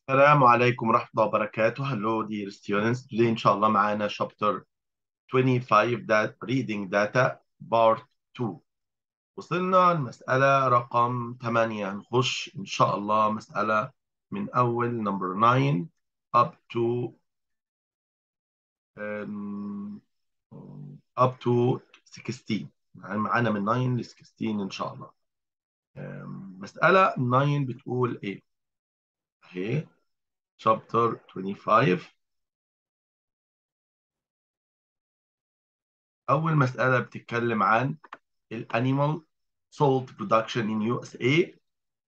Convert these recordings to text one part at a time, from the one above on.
السلام عليكم ورحمة الله وبركاته. Hello dear students. Today إن شاء الله معانا chapter 25 that reading data part 2. وصلنا المسألة رقم 8 هنخش إن شاء الله مسألة من أول number 9 up to um, up to 16 يعني معانا من 9 ل 16 إن شاء الله. um, مسألة 9 بتقول إيه؟ أهي chapter 25 أول مسألة بتتكلم عن الانيمال salt production in USA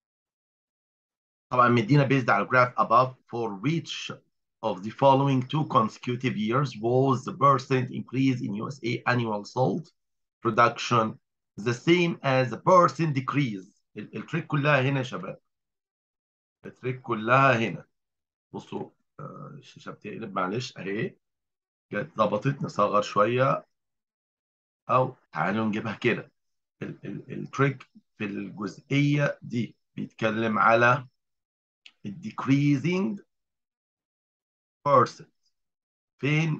طبعا مدينا based على graph above for which of the following two consecutive years was the percent increase in USA annual salt production the same as the percent decrease التريك كلها هنا يا شباب التريك كلها هنا بصوا آه، الشاشة بتقلب معلش اهي جت ظبطت نصغر شوية او تعالوا نجيبها كده ال- ال- التريك في الجزئية دي بيتكلم على ال decreasing percent فين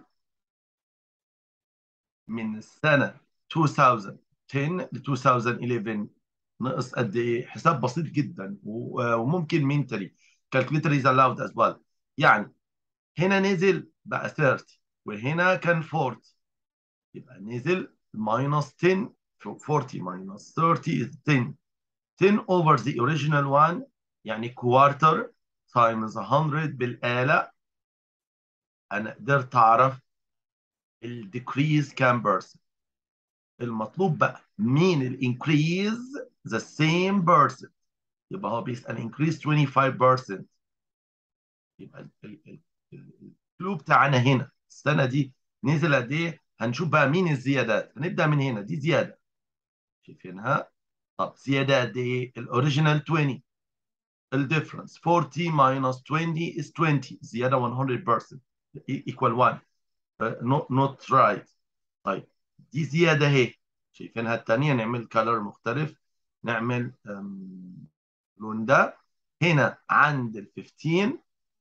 من السنة 2010 ل 2011 نقص قد ايه حساب بسيط جدا و- وممكن منتلي calculator is allowed as well يعني هنا نزل بقى 30 وهنا كان 40 يبقى نزل minus 10 40 minus 30 is 10 10 over the original one يعني quarter times 100 بالآلة أنا قدرت أعرف ال decrease كام percent المطلوب بقى مين ال increase the same percent يبقى هو بيسأل increase 25% يبقى ال- ال- ال- ال- الكلو بتاعنا هنا السنة دي نزل قد إيه هنشوف بقى مين الزيادات هنبدأ من هنا دي زيادة شايفينها طب زيادة قد إيه الأوريجينال 20 الديفرنس 40 minus 20 is 20 زيادة 100% equal 1 uh, not, not right طيب دي زيادة اهي شايفينها الثانية نعمل كلر مختلف نعمل um, لون ده هنا عند ال 15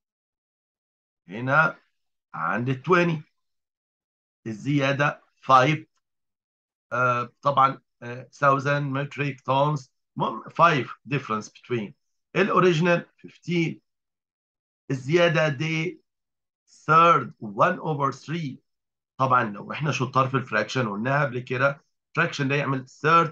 هنا عند ال 20 الزيادة 5 uh, طبعا uh, 1000 metric tons 5 difference between الاوريجينال 15 الزيادة قد ايه؟ third 1 over 3 طبعا لو احنا شطار في الفراكشن قلناها قبل كده الفراكشن ده يعمل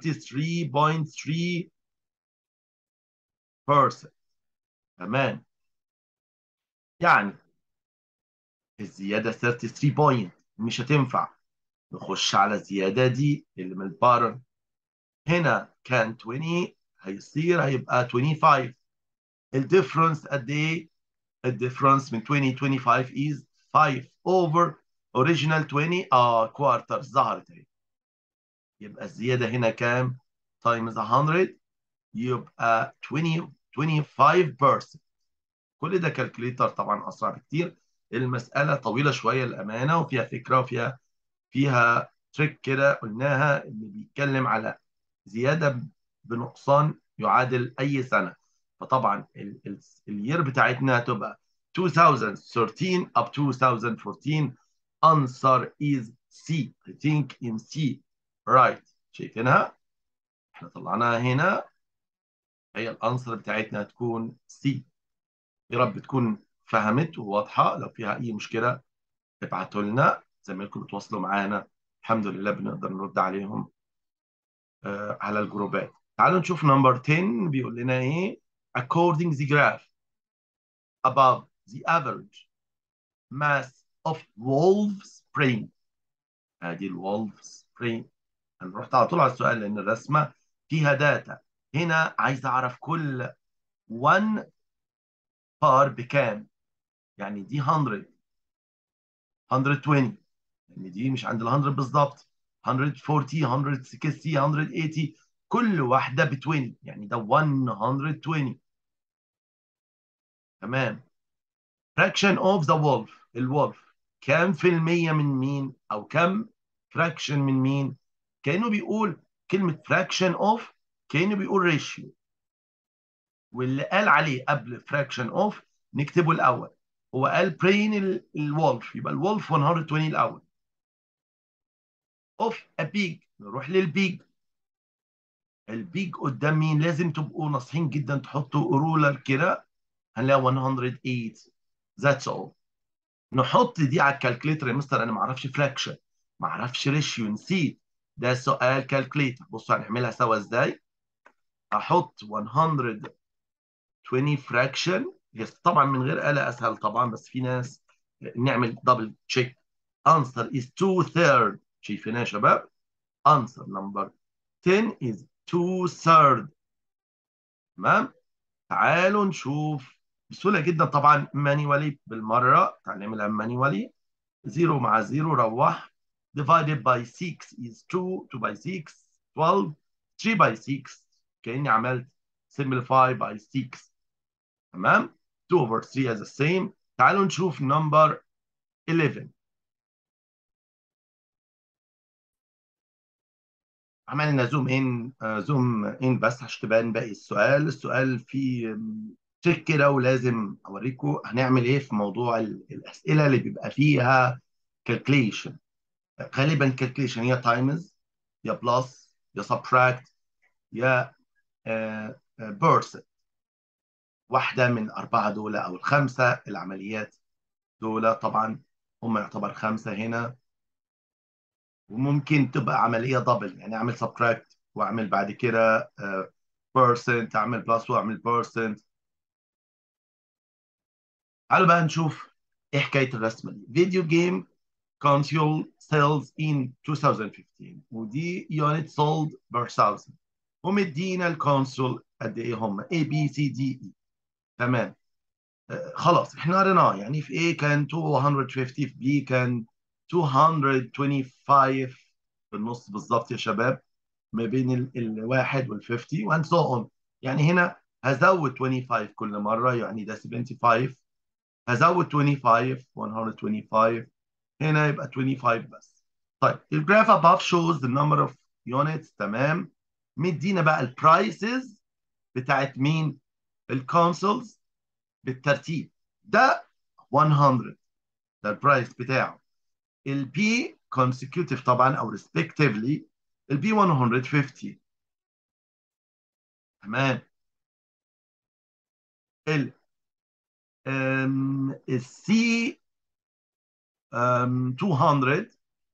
33.3% تمام يعني الزيادة 33 بوينت مش هتنفع نخش على الزيادة دي اللي من البارن هنا كان 20 هيصير هيبقى 25 الديفرنس قد ايه؟ الديفرنس من 20 25 is 5 over original 20 اه كوارتر ظهرت اهي يبقى الزيادة هنا كام؟ times 100 يبقى 20 25% كل ده كالكوليتر طبعا اسرع بكتير المسألة طويلة شوية للأمانة وفيها فكرة وفيها فيها تريك كده قلناها اللي بيتكلم على زيادة بنقصان يعادل أي سنة فطبعا ال- ال- الير بتاعتنا هتبقى 2013 up to 2014 answer is C I think in C right شايفينها احنا طلعناها هنا هي الانسر بتاعتنا هتكون سي يا رب تكون فهمت وواضحه لو فيها اي مشكله ابعتوا لنا زمايلكم بتواصلوا معانا الحمد لله بنقدر نرد عليهم آه على الجروبات تعالوا نشوف نمبر 10 بيقول لنا ايه according the graph above the average mass of wolf spring ادي الولف سبرينج هنروح على طول على السؤال لان الرسمه فيها داتا هنا عايز اعرف كل 1 بار بكام يعني دي 100 120 يعني دي مش عند ال 100 بالظبط 140 160 180 كل واحده ب 20 يعني ده 120 تمام fraction of the wolf الولف كام في المية من مين او كم fraction من مين كأنه بيقول كلمة fraction of كأنه بيقول ratio واللي قال عليه قبل fraction of نكتبه الاول هو قال برين الولف يبقى الولف 120 الاول اوف ا بيج نروح للبيج البيج قدام مين لازم تبقوا ناصحين جدا تحطوا رولر كده هنلاقي 108 ذاتس اول نحط دي على الكالكليتر يا مستر انا ما اعرفش فراكشن ما اعرفش ريشيو نسيت ده سؤال كالكليتر بصوا هنعملها سوا ازاي احط 120 فراكشن طبعا من غير آلة اسهل طبعا بس في ناس نعمل دبل تشيك answer is 2 third شايفينها يا شباب answer number 10 is 2 third تمام تعالوا نشوف بسهوله جدا طبعا مانيوالي بالمره تعال نعملها مانيوالي 0 مع 0 روح divided by 6 is 2 2 by 6 12 3 by 6 كاني عملت simplify by 6 تمام 2 over 3 as the same تعالوا نشوف number 11 عملنا زوم ان زوم ان بس عشان تبان باقي السؤال السؤال فيه تريك كده ولازم اوريكم هنعمل ايه في موضوع الاسئله اللي بيبقى فيها كالكليشن غالبا كالكليشن يا تايمز يا بلس يا سبتراكت يا بيرسنت واحده من اربعه دول او الخمسه العمليات دول طبعا هم يعتبر خمسه هنا وممكن تبقى عمليه دبل يعني اعمل سبتراكت واعمل بعد كده بيرسنت اعمل بلس واعمل بيرسنت تعالوا بقى نشوف ايه حكايه الرسمه دي فيديو جيم console sales in 2015 ودي unit sold per thousand ومدينا الكونسول قد ايه هم A B C D E تمام آه خلاص احنا قريناه يعني في A كان 250 في B كان 225 في النص بالظبط يا شباب ما بين الواحد وال 50 وان سو اون يعني هنا هزود 25 كل مره يعني ده 75 هزود 25 125 هنا يبقى 25 بس طيب الجراف above shows the number of units تمام مدينا بقى البرايسز بتاعت مين الكونسولز بالترتيب ده 100 ده البرايس بتاعه البي consecutive طبعا او respectively البي 150 تمام ال السي 200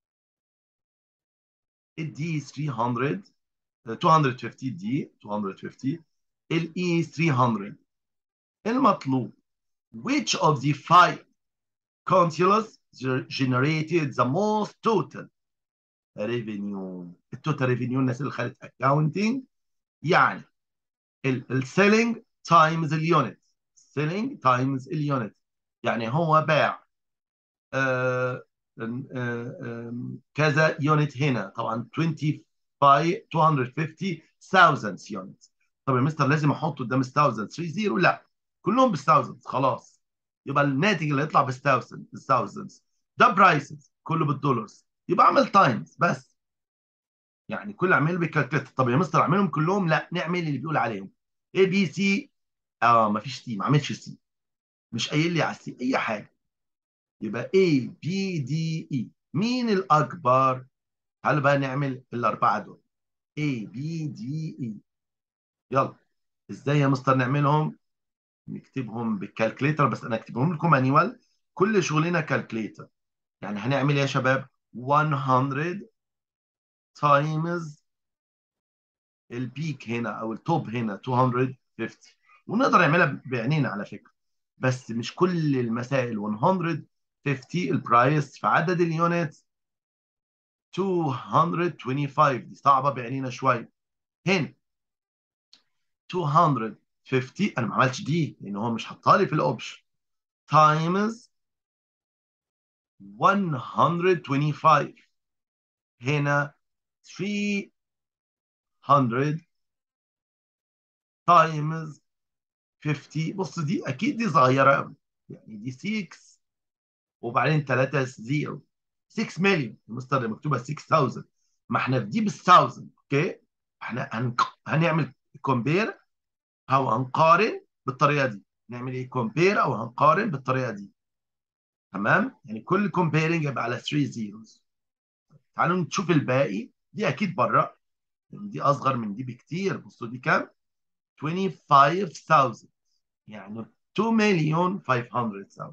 الدي 300 250 دي 250 الاي 300 المطلوب which of the five consoles generated the most total revenue التوتال ريفينيو الناس اللي خدت accounting يعني السيلينج تايمز اليونت selling times اليونت يعني هو باع آه آه كذا يونت هنا طبعا 25 250,000 يونت طب يا مستر لازم احط قدام 1000 30 لا كلهم بالثاوزندز خلاص يبقى الناتج اللي يطلع بالثاوزند بالثاوزندز ده برايسز كله بالدولارز يبقى اعمل تايمز بس يعني كل اعمل بالكالكليتر طب يا مستر اعملهم كلهم لا نعمل اللي بيقول عليهم اي بي سي اه ما فيش سي ما عملش سي مش قايل لي على السي اي حاجه يبقى A B D E مين الأكبر؟ تعالوا بقى نعمل الأربعة دول A B D E يلا إزاي يا مستر نعملهم؟ نكتبهم بالكالكليتر بس أنا أكتبهم لكم مانيوال كل شغلنا كالكليتر يعني هنعمل إيه يا شباب؟ 100 تايمز البيك هنا أو التوب هنا 250 ونقدر نعملها بعينينا على فكرة بس مش كل المسائل 100 50 البرايس في عدد اليونت 225 دي صعبة بعينينا شوية هنا 250 انا ما عملتش دي لان هو مش حاطها لي في الاوبشن تايمز 125 هنا 300 تايمز 50 بص دي اكيد دي صغيره قوي يعني دي 6 وبعدين 3 0 6 مليون المستر مكتوبه 6000 ما احنا في دي بال 1000 اوكي احنا هن... هنعمل كومبير او هنقارن بالطريقه دي نعمل ايه كومبير او هنقارن بالطريقه دي تمام يعني كل كومبيرنج يبقى على 3 زيروز تعالوا نشوف الباقي دي اكيد بره دي اصغر من دي بكتير بصوا دي كام 25000 يعني 2 مليون 500000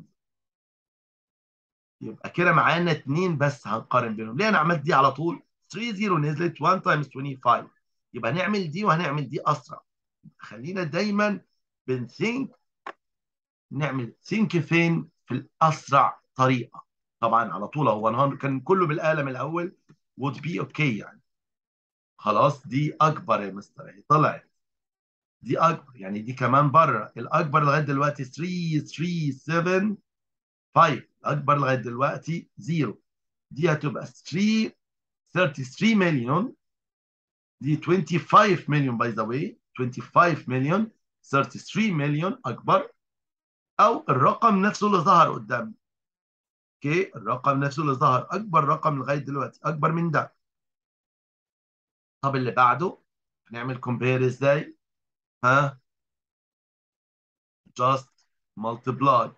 يبقى كده معانا اتنين بس هنقارن بينهم ليه انا عملت دي على طول 3 0 نزلت 1 تايمز 25 يبقى هنعمل دي وهنعمل دي اسرع خلينا دايما بنثينك نعمل ثينك فين في الاسرع طريقه طبعا على طول هو 100 كان كله بالاله من الاول would be okay يعني خلاص دي اكبر يا مستر اهي طلعت دي اكبر يعني دي كمان بره الاكبر لغايه دلوقتي 3 3 7 5 الاكبر لغايه دلوقتي 0 دي هتبقى 3 33 مليون دي 25 مليون باي ذا واي 25 مليون 33 مليون اكبر او الرقم نفسه اللي ظهر قدامي اوكي الرقم نفسه اللي ظهر اكبر رقم لغايه دلوقتي اكبر من ده طب اللي بعده هنعمل كومبير ازاي ها just multiply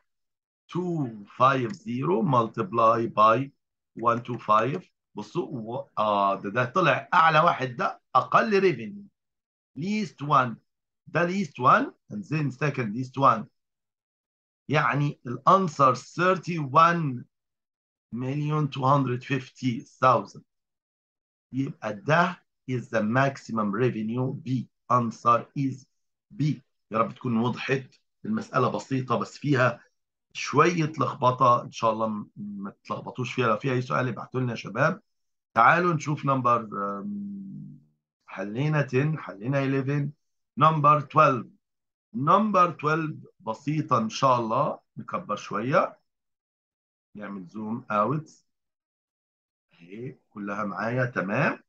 250 multiply by 125 بصوا اه ده ده طلع اعلى واحد ده اقل ريفينيو least one ده least one and then second least one يعني الانسر 31 مليون 250,000 يبقى ده is the maximum revenue B answer is B يا رب تكون وضحت المسألة بسيطة بس فيها شوية لخبطة إن شاء الله ما تلخبطوش فيها لو في أي سؤال ابعتوا لنا يا شباب تعالوا نشوف نمبر حلينا 10 حلينا 11 نمبر 12 نمبر 12 بسيطة إن شاء الله نكبر شوية نعمل زوم اوت اهي كلها معايا تمام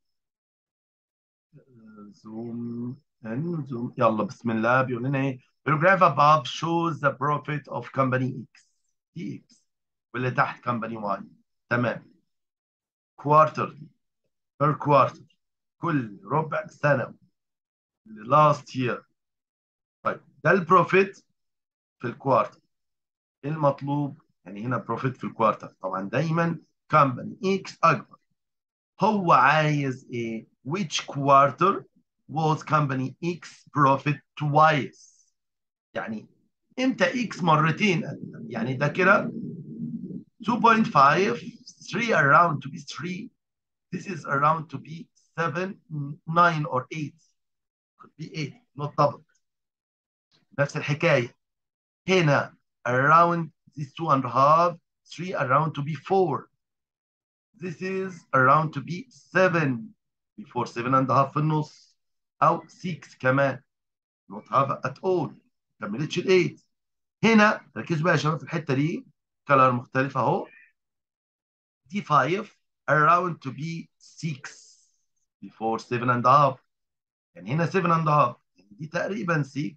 زوم ان زوم يلا بسم الله بيقول لنا ايه paragraph above shows the profit of company X دي X واللي تحت company Y تمام quarterly per quarter كل ربع سنة last year طيب ده البروفيت في الكوارتر المطلوب يعني هنا بروفيت في الكوارتر طبعا دايما كمباني اكس اكبر هو عايز ايه which quarter was company X profit twice يعني امتى X مرتين يعني ده كده 2.5 3 around to be 3 this is around to be 7 9 or 8 could be 8 not double نفس الحكاية هنا around this two and a half, three around to be four. This is around to be seven before seven and a half في النص أو six كمان not have at all كملتش ال 8 هنا ركزوا بقى يا شباب في الحتة دي كلر مختلف أهو دي 5 around to be 6 before 7 and a half يعني هنا 7 and a half يعني دي تقريبا 6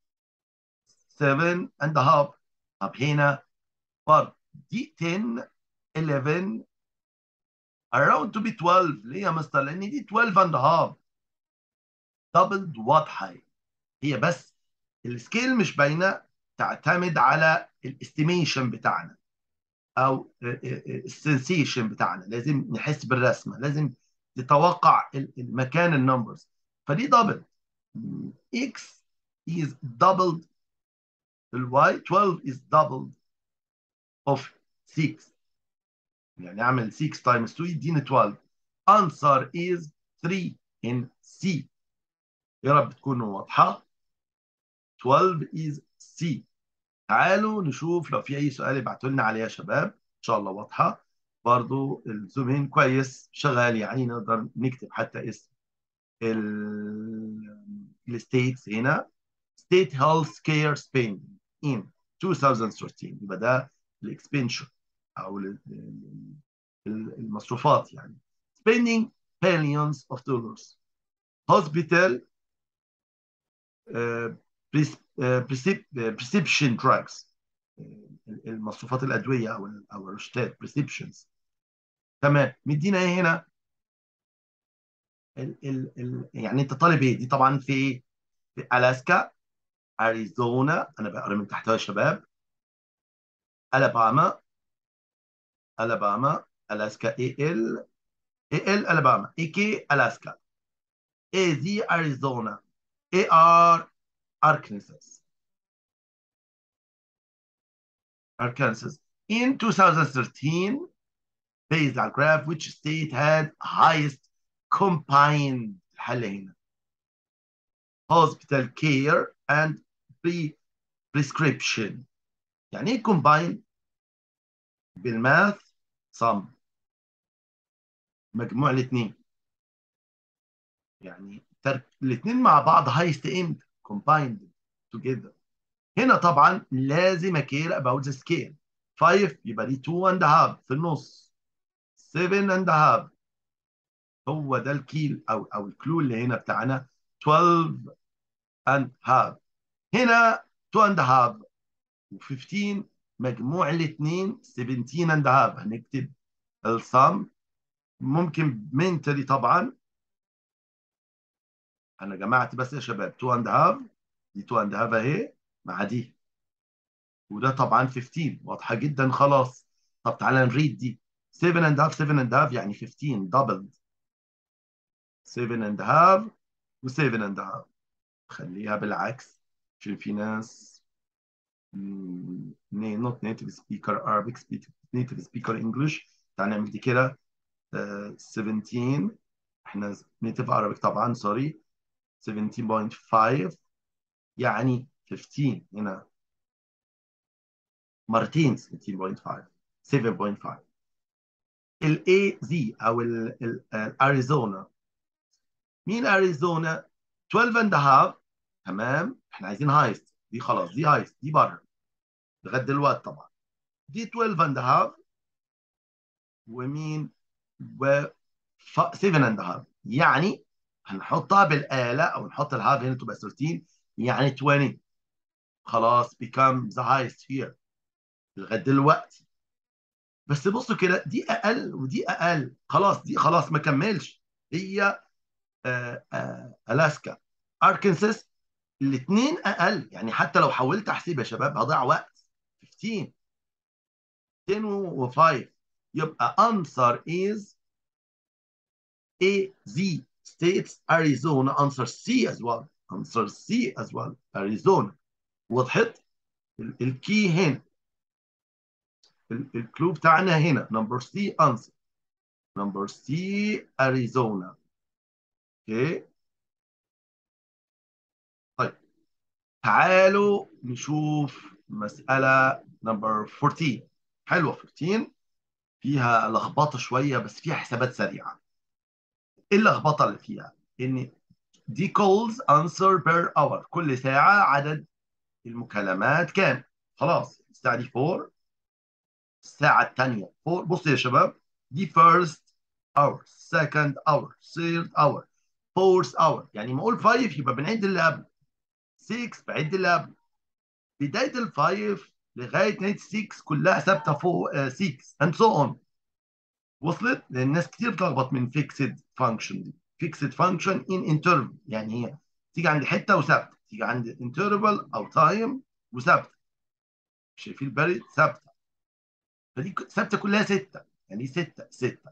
7 and a half طب هنا برضه دي 10 11 around to be 12 ليه يا مستر؟ لأن دي 12 and a half دبلد واضحة هي بس السكيل مش باينة تعتمد على الاستيميشن بتاعنا أو السنسيشن بتاعنا لازم نحس بالرسمة لازم تتوقع المكان النمبرز فدي دبل x is doubled الواي 12 is doubled of 6 يعني اعمل 6 times 2 يديني 12 answer is 3 in C يا رب تكون واضحة 12 is C تعالوا نشوف لو في أي سؤال ابعتوا لنا عليه يا شباب إن شاء الله واضحة برضو الزوم كويس شغال يعني نقدر نكتب حتى اسم الستيتس هنا state health care spending in 2013 يبقى ده الاكسبنشن او المصروفات يعني spending billions of dollars hospital uh, prescription drugs المصروفات الادويه او او الروشتات prescriptions تمام مدينا ايه هنا ال ال ال يعني انت طالب ايه دي طبعا في في الاسكا اريزونا انا بقرا من تحتها يا شباب الاباما الاباما الاسكا اي ال اي ال الاباما اي كي الاسكا اي زي اريزونا اي ار اركنساس Arkansas. In 2013, based on graph, which state had highest combined الحل هنا hospital care and pre prescription يعني ايه combine بالماث sum مجموع الاثنين يعني الاثنين مع بعض highest امتى combined together هنا طبعا لازم اكير about the scale 5 يبقى دي 2 and a half في النص 7 and a half هو ده الكيل او او الكلو اللي هنا بتاعنا 12 and half هنا 2 and a half و15 مجموع الاثنين 17 and a half هنكتب الصم ممكن منتلي طبعا انا جمعت بس يا شباب 2 and a half دي 2 and a half اهي مع دي وده طبعا 15 واضحه جدا خلاص طب تعالى نريد دي 7 and half 7 and half يعني 15 دبل 7 and half و 7 and half خليها بالعكس عشان في ناس not native speaker Arabic native speaker English تعالى نعمل دي كده 17 احنا native Arabic طبعا سوري 17.5 يعني 15 هنا مرتين 17.5 7.5 الاي زي او الاريزونا مين اريزونا 12 اند هاف تمام احنا عايزين هايست دي خلاص دي هايست دي بره لغايه دلوقتي طبعا دي 12 اند هاف ومين و 7 اند هاف يعني هنحطها بالآلة أو نحط الهاف هنا تبقى 13 يعني 20 خلاص become the highest here لغايه دلوقتي بس بصوا كده دي اقل ودي اقل خلاص دي خلاص ما كملش هي آآ آآ الاسكا اركنساس الاثنين اقل يعني حتى لو حاولت احسب يا شباب هضيع وقت 15 10 و5 يبقى answer is A Z states Arizona answer C as well answer C as well Arizona وضحت الكي هنا الكلو بتاعنا هنا نمبر سي انسر نمبر سي اريزونا اوكي طيب تعالوا نشوف مسألة نمبر 14 حلوة 14 فيها لخبطة شوية بس فيها حسابات سريعة ايه اللخبطة اللي فيها؟ ان دي كولز انسر بير اور كل ساعة عدد المكالمات كام؟ خلاص الساعة دي 4 الساعة الثانية 4 بص يا شباب دي first hour second hour third hour fourth hour يعني ما اقول 5 يبقى بنعد اللي قبل 6 بعد اللي قبل بداية ال 5 لغاية نهاية 6 كلها ثابتة فوق 6 and so on وصلت؟ لأن الناس كتير بتلخبط من fixed function دي fixed function in interval يعني هي تيجي عند حتة وثابتة تيجي عند interval أو time وثابتة شايفين البرد ثابتة فدي ثابتة كلها ستة يعني ستة ستة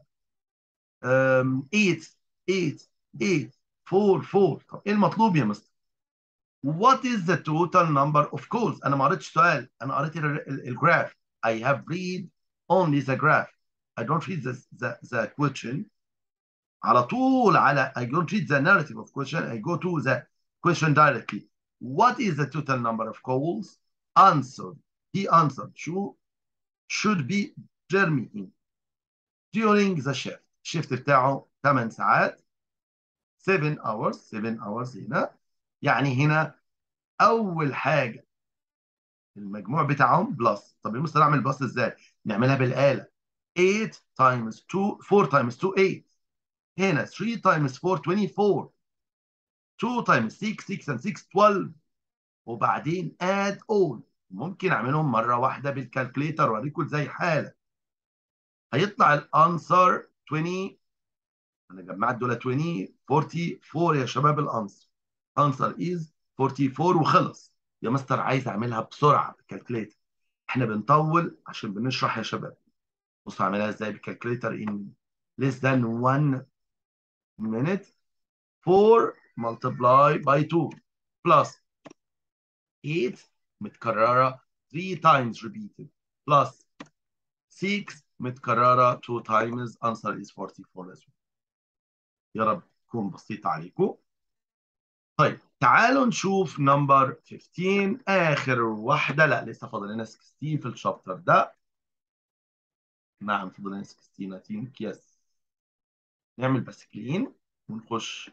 8 8 8 4 4 طب ايه المطلوب يا مستر؟ What is the total number of calls؟ أنا ما قريتش سؤال أنا قريت الجراف I have read only the graph I don't read the, the, the question على طول على I don't read the narrative of question I go to the question directly What is the total number of calls? Answer He answered شو should be Jeremy in during the shift shift بتاعه 8 ساعات 7 hours 7 hours هنا يعني هنا اول حاجه المجموع بتاعهم بلس طب يا مستر اعمل بلس ازاي نعملها بالاله 8 times 2 4 times 2 8 هنا 3 times 4 24 2 times 6 6 and 6 12 وبعدين add all ممكن اعملهم مره واحده بالكالكليتر واوريكم ازاي حاله هيطلع الانسر 20 انا جمعت دول 20 44 يا شباب الانسر انسر از 44 وخلص يا مستر عايز اعملها بسرعه بالكالكليتر احنا بنطول عشان بنشرح يا شباب بصوا اعملها ازاي بالكالكليتر in less than 1 minute 4 multiply by 2 plus 8 متكررة 3 times repeated plus 6 متكررة 2 times answer is 44 as well يا رب تكون بسيطة عليكم طيب تعالوا نشوف نمبر 15 آخر واحدة لا لسه فاضل لنا 16 في الشابتر ده نعم فاضل لنا 16 I think yes نعمل بس كلين ونخش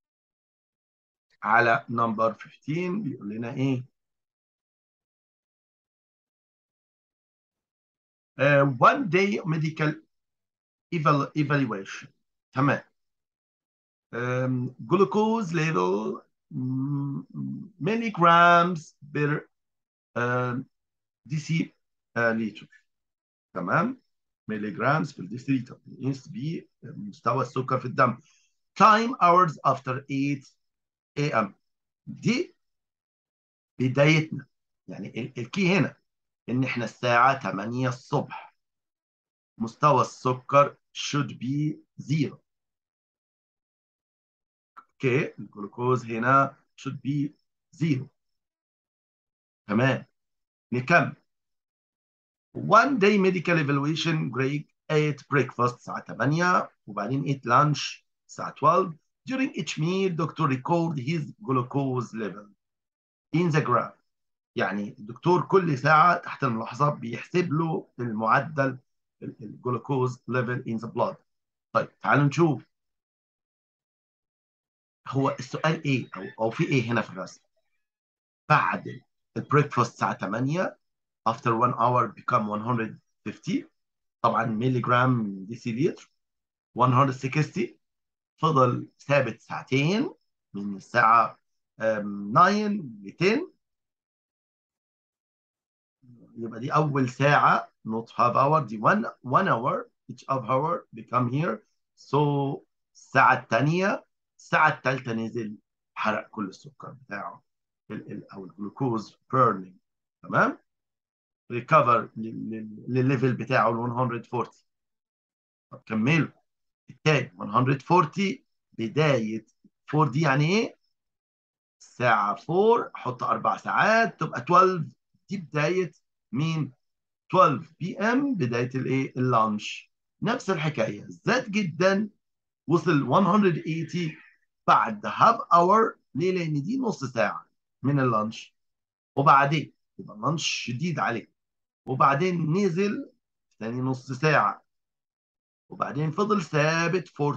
على نمبر 15 بيقول لنا ايه uh, one day medical eval evaluation تمام um, glucose level mm, milligrams per uh, deciliter تمام milligrams per deciliter يقيس بيه مستوى السكر في الدم time hours after 8 a.m. دي بدايتنا يعني الكي هنا ان احنا الساعة 8 الصبح مستوى السكر should be zero اوكي الجلوكوز هنا should be zero تمام نكمل one day medical evaluation break ate breakfast الساعة 8 وبعدين ate lunch الساعة 12 during each meal doctor record his glucose level in the graph يعني الدكتور كل ساعة تحت الملاحظات بيحسب له المعدل الجلوكوز ليفل in the blood طيب تعالوا نشوف هو السؤال ايه او او في ايه هنا في الرسم بعد البريكفاست الساعة 8 after 1 hour become 150 طبعا ملي جرام ديسيليتر 160 فضل ثابت ساعتين من الساعة 9 ل 10 يبقى دي أول ساعة not half hour دي one, one hour each of hour become here so الساعة الثانية الساعة الثالثة نزل حرق كل السكر بتاعه ال ال أو الجلوكوز burning تمام ريكفر للليفل بتاعه ال 140 طب كملوا التاني 140 بداية 4 دي يعني ايه؟ الساعة 4 حط أربع ساعات تبقى 12 دي بداية مين؟ 12 بي ام بداية الايه؟ اللانش نفس الحكاية زاد جدا وصل 180 بعد هاف اور ليه؟ لأن دي نص ساعة من اللانش وبعدين يبقى اللانش شديد عليه وبعدين نزل ثاني نص ساعة وبعدين فضل ثابت for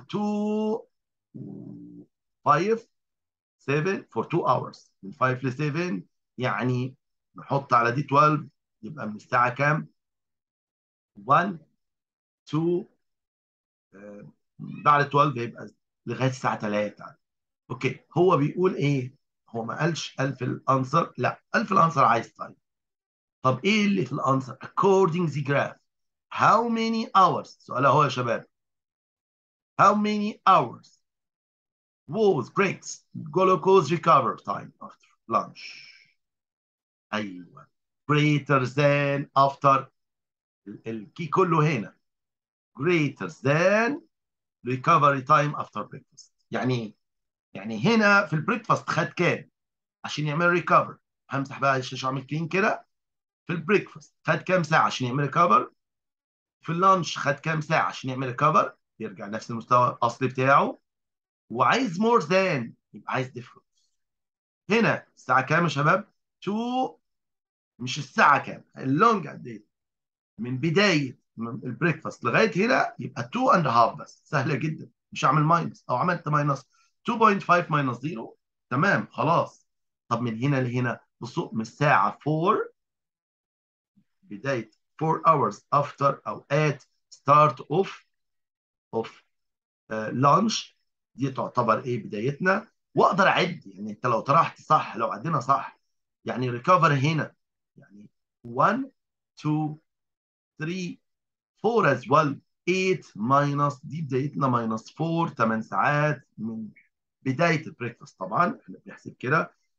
2 5 7 for 2 hours من 5 ل 7 يعني نحط على دي 12 يبقى من الساعة كام؟ 1 2 آه بعد 12 يبقى لغاية الساعة 3 اوكي هو بيقول ايه؟ هو ما قالش قال في الانسر لا قال في الانسر عايز تايم طب ايه اللي في الانسر؟ according the graph how many hours سؤال اهو يا شباب how many hours was breaks glucose recover time after lunch ايوه greater than after الكي كله هنا greater than recovery time after breakfast يعني يعني هنا في البريكفاست خد كام عشان يعمل ريكفر همسح بقى الشاشه اعمل كلين كده في البريكفاست خد كام ساعه عشان يعمل ريكفر في اللانش خد كام ساعه عشان يعمل ريكفر يرجع نفس المستوى الاصلي بتاعه وعايز مور ذان يبقى عايز ديفرنس هنا الساعه كام يا شباب 2 مش الساعه كام اللونج قد ايه من بدايه من البريكفاست لغايه هنا يبقى 2 اند هاف بس سهله جدا مش هعمل ماينس او عملت ماينس 2.5 ماينس 0 تمام خلاص طب من هنا لهنا بصوا من الساعه 4 بدايه 4 hours after او at start of of uh, lunch دي تعتبر ايه بدايتنا واقدر اعد يعني انت لو طرحت صح لو عدينا صح يعني ريكفر هنا يعني 1 2 3 4 as well 8 minus دي بدايتنا minus 4 8 ساعات من بدايه البريكفاست طبعا احنا بنحسب كده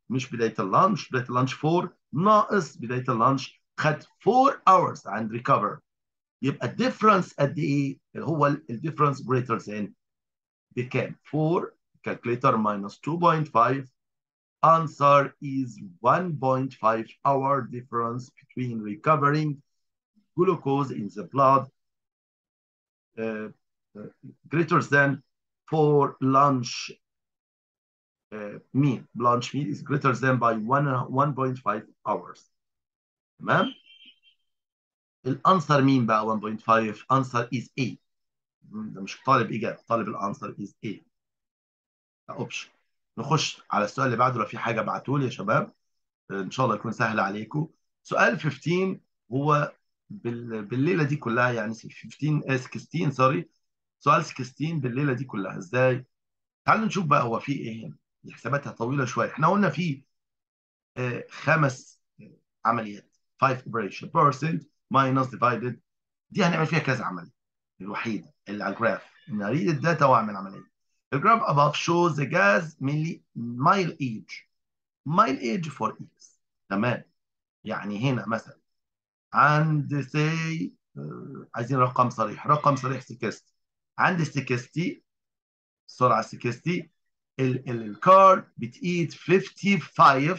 مش بدايه اللانش بدايه اللانش 4 ناقص بدايه اللانش خد 4 hours عند ريكفر يبقى الديفرنس قد ايه؟ هو الديفرنس greater than بكام؟ 4 calculator minus 2.5 answer is 1.5 hour difference between recovering glucose in the blood uh, uh, greater than for lunch uh, meal. Lunch meal is greater than by 1.5 hours. تمام؟ الانسر مين بقى 1.5 answer is A ده مش طالب اجابه طالب الانسر is A ده اوبشن نخش على السؤال اللي بعده لو في حاجه ابعتوا لي يا شباب ان شاء الله يكون سهل عليكم سؤال 15 هو بال... بالليله دي كلها يعني 15 16 سوري سؤال 16 بالليله دي كلها ازاي تعالوا نشوف بقى هو في ايه هنا حساباتها طويله شويه احنا قلنا في آه خمس عمليات 5 operation percent minus divided دي هنعمل فيها كذا عمليه الوحيده اللي على الجراف ان اريد الداتا واعمل عمليه الجراف above shows the gas mainly mile age mile age for x تمام يعني هنا مثلا عند سي عايزين رقم صريح رقم صريح 60 عند 60 سرعه 60 الكار بتقيد 55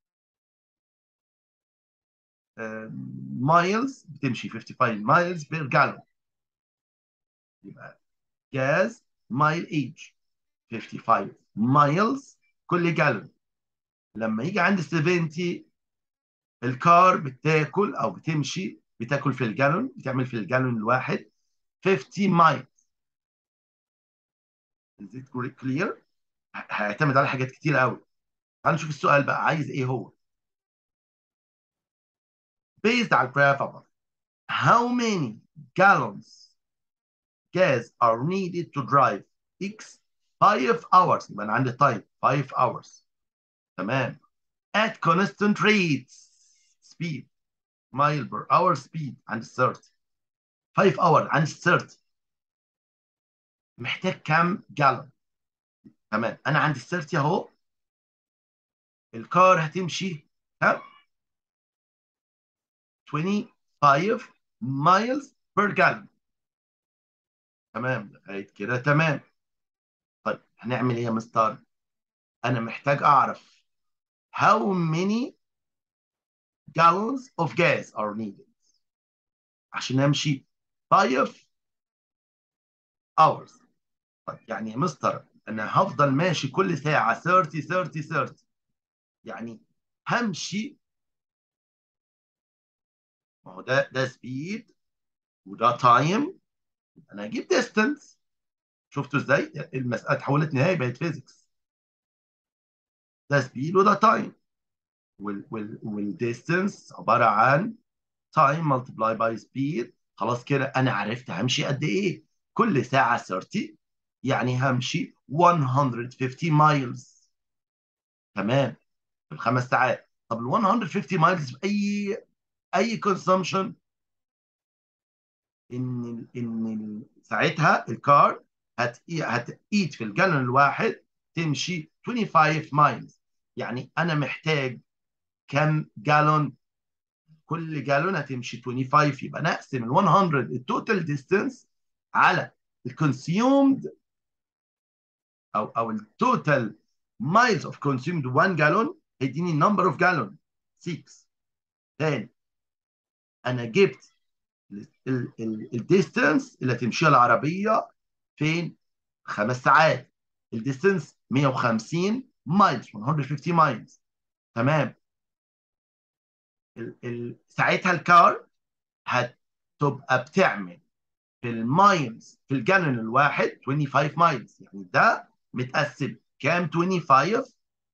مايلز بتمشي 55 مايلز بير جالون يبقى جاز مايل ايج 55 مايلز كل جالون لما يجي عند 70 الكار بتاكل او بتمشي بتاكل في الجالون بتعمل في الجالون الواحد 50 مايل Is it clear؟ هيعتمد على حاجات كتير قوي تعال نشوف السؤال بقى عايز ايه هو based على الجراف above how many gallons gas are needed to drive x 5 hours يبقى انا عندي تايم 5 hours تمام at constant rates speed mile per hour speed عند 30 5 hours عند 30 محتاج كام جالون تمام انا عندي 30 اهو الكار هتمشي كام 25 miles per gallon تمام لغايه كده تمام طيب هنعمل ايه يا مستر انا محتاج اعرف how many gallons of gas are needed عشان امشي 5 hours طيب يعني يا مستر انا هفضل ماشي كل ساعه 30 30 30 يعني همشي ما هو ده ده سبيد وده تايم انا هجيب ديستنس شفتوا ازاي المساله اتحولت نهائي بقت فيزيكس ده سبيد وده تايم وال وال والديستنس عباره عن تايم ملتبلاي باي سبيد خلاص كده انا عرفت همشي قد ايه كل ساعه 30 يعني همشي 150 مايلز تمام في الخمس ساعات طب ال 150 مايلز باي اي كونسومشن ان ان ساعتها الكار هتقيت في الجالون الواحد تمشي 25 مايلز يعني انا محتاج كم جالون كل جالون هتمشي 25 يبقى نقسم ال 100 التوتال ديستانس على الكونسيومد او او التوتال مايلز اوف كونسيومد 1 جالون هيديني النمبر اوف جالون 6 تاني انا جبت الديستانس اللي هتمشيها العربيه فين؟ خمس ساعات الديستانس 150 مايلز 150 مايلز تمام ال ال ساعتها الكار هتبقى بتعمل في المايلز في الجالون الواحد 25 مايلز يعني ده متقسم كام 25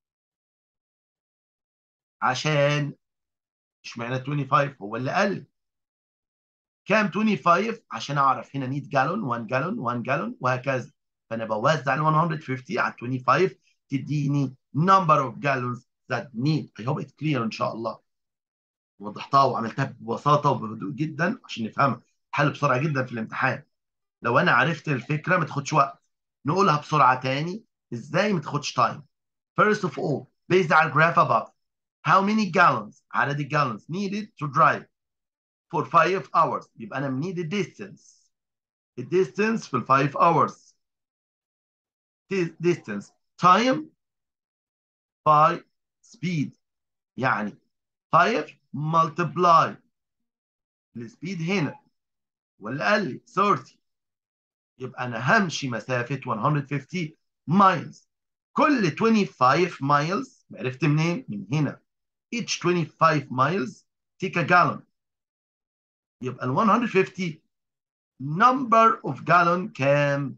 عشان اشمعنى 25 هو اللي قل كام 25 عشان اعرف هنا 100 جالون 1 جالون 1 جالون وهكذا فانا بوزع ال 150 على 25 تديني number of gallons that need I hope it's clear ان شاء الله وضحتها وعملتها ببساطه وبهدوء جدا عشان نفهمها حل بسرعه جدا في الامتحان لو انا عرفت الفكره ما تاخدش وقت نقولها بسرعه تاني ازاي ما تاخدش تايم first of all based على الجراف above how many gallons عدد الجالونز needed to drive for 5 hours يبقى انا need the distance the distance في ال 5 hours distance time by speed يعني 5 multiply السبيد هنا ولا قال لي 30 يبقى انا همشي مسافه 150 miles كل 25 miles عرفت منين؟ من هنا each 25 miles take a gallon يبقى ال 150 number of gallon كام؟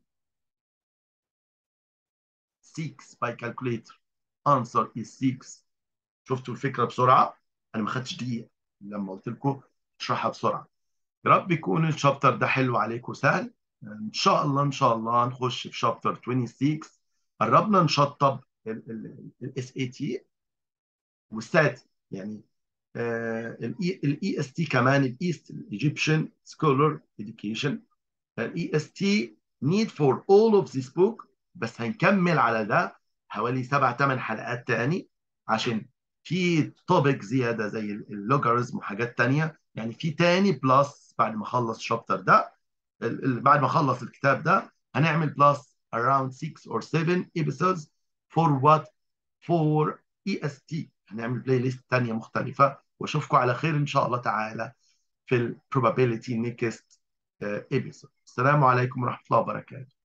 6 by calculator answer is 6 شفتوا الفكره بسرعه؟ انا ما خدتش دقيقه لما قلت لكم اشرحها بسرعه يا رب يكون الشابتر ده حلو عليكم سهل ان شاء الله ان شاء الله نخش في شابتر 26 قربنا نشطب الاس اي تي والسات يعني الاي اس تي كمان الايست الايجيبشن سكولر اديوكيشن الاي اس تي نيد فور اول اوف ذيس بوك بس هنكمل على ده حوالي سبع ثمان حلقات تاني عشان في توبيك زياده زي اللوجاريزم وحاجات تانية يعني في تاني بلس بعد ما اخلص الشابتر ده بعد ما اخلص الكتاب ده هنعمل بلس around 6 or 7 episodes for what for EST هنعمل بلاي ليست تانية مختلفة واشوفكم على خير ان شاء الله تعالى في ال probability next episode السلام عليكم ورحمة الله وبركاته